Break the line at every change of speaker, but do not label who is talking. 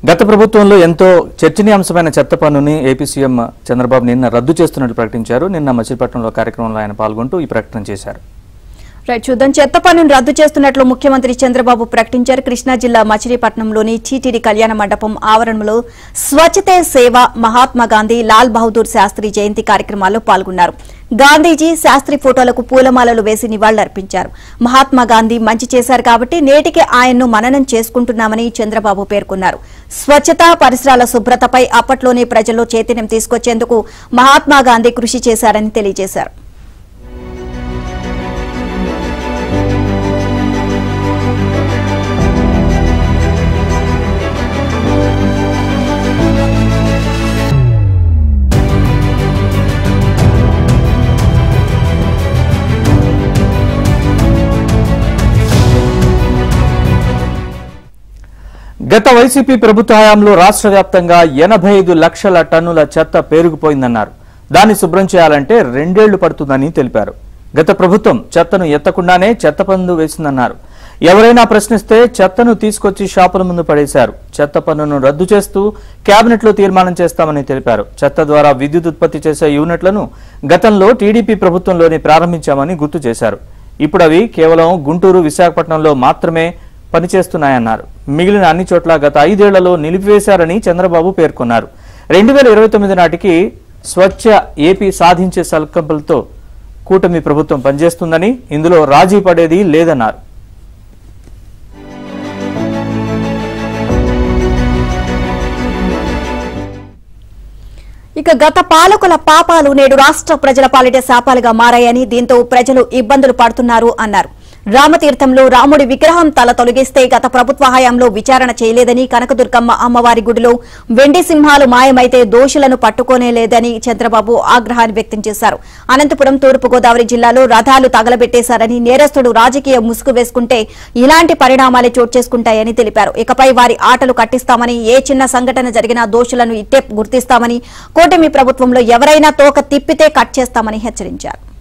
గత ప్రభుత్వంలో ఎంతో చర్చనీయాంశమైన చెత్త పన్నుని ఏపీ సీఎం చంద్రబాబు నిన్న రద్దు చేస్తున్నట్లు ప్రకటించారు నిన్న మచిలీపట్నంలో కార్యక్రమంలో ఆయన పాల్గొంటూ ఈ ప్రకటన చేశారు
రైట్ చూద్దాం చెత్త పన్నును రద్దు చేస్తున్నట్లు ముఖ్యమంత్రి చంద్రబాబు ప్రకటించారు కృష్ణా జిల్లా మచిలీపట్నంలోని టీటీడీ కళ్యాణ మండపం ఆవరణలో స్వచ్ఛతే సేవ మహాత్మా గాంధీ లాల్ బహదూర్ శాస్త్రి జయంతి కార్యక్రమాల్లో పాల్గొన్నారు గాంధీజీ శాస్త్రి ఫోటోలకు పూలమాలలు వేసి నివాళులర్పించారు మహాత్మా గాంధీ మంచి చేశారు కాబట్టి నేటికి ఆయన్ను మననం చేసుకుంటున్నామని చంద్రబాబు పేర్కొన్నారు స్వచ్ఛత పరిసరాల శుభ్రతపై అప్పట్లోనే ప్రజల్లో చైతన్యం తీసుకొచ్చేందుకు మహాత్మా గాంధీ కృషి చేశారని తెలియజేశారు
గత వైసీపీ ప్రభుత్వ హయాంలో రాష్ట్ర వ్యాప్తంగా ఎనభై ఐదు లక్షల టన్నుల చెత్త పేరుకుపోయిందన్నారు దాన్ని శుభ్రం చేయాలంటే రెండేళ్లు పడుతుందని తెలిపారు గత ప్రభుత్వం చెత్తను ఎత్తకుండానే చెత్త పన్ను వేసిందన్నారు ఎవరైనా ప్రశ్నిస్తే చెత్తను తీసుకొచ్చి షాపుల ముందు పడేశారు చెత్త పన్నును రద్దు చేస్తూ కేబినెట్లో తీర్మానం చేస్తామని తెలిపారు చెత్త ద్వారా విద్యుత్ ఉత్పత్తి చేసే యూనిట్లను గతంలో టీడీపీ ప్రభుత్వంలోనే ప్రారంభించామని గుర్తు చేశారు ఇప్పుడు అవి కేవలం గుంటూరు విశాఖపట్నంలో మాత్రమే పనిచేస్తున్నాయన్నారు మిగిలిన అన్ని చోట్ల గత ఐదేళ్లలో నిలిపివేశారని చంద్రబాబు పేర్కొన్నారు రెండు వేల ఇరవై తొమ్మిది నాటికి స్వచ్ఛ ఏపీ సాధించే సంకల్పంతో కూటమి ప్రభుత్వం పనిచేస్తుందని ఇందులో రాజీ పడేది లేదన్నారు
ఇక గత పాలకుల పాపాలు నేడు రాష్ట్ర ప్రజల పాలిట శాపాలుగా మారాయని దీంతో ప్రజలు ఇబ్బందులు పడుతున్నారు అన్నారు రామతీర్థంలో రాముడి విగ్రహం తల తొలగిస్తే గత ప్రభుత్వ హయాంలో విచారణ చేయలేదని కనకదుర్గమ్మ అమ్మవారి గుడిలో వెండి సింహాలు మాయమైతే దోషులను పట్టుకోనే లేదని చంద్రబాబు ఆగ్రహాన్ని వ్యక్తం చేశారు అనంతపురం తూర్పుగోదావరి జిల్లాలో రథాలు తగలబెట్టేశారని నేరస్తుడు రాజకీయ ముసుగు వేసుకుంటే ఇలాంటి పరిణామాలే చోటు చేసుకుంటాయని తెలిపారు ఇకపై వారి ఆటలు కట్టిస్తామని ఏ చిన్న సంఘటన జరిగినా దోషులను ఇట్టే గుర్తిస్తామని కూటమి ప్రభుత్వంలో ఎవరైనా తోక తిప్పితే కట్ చేస్తామని హెచ్చరించారు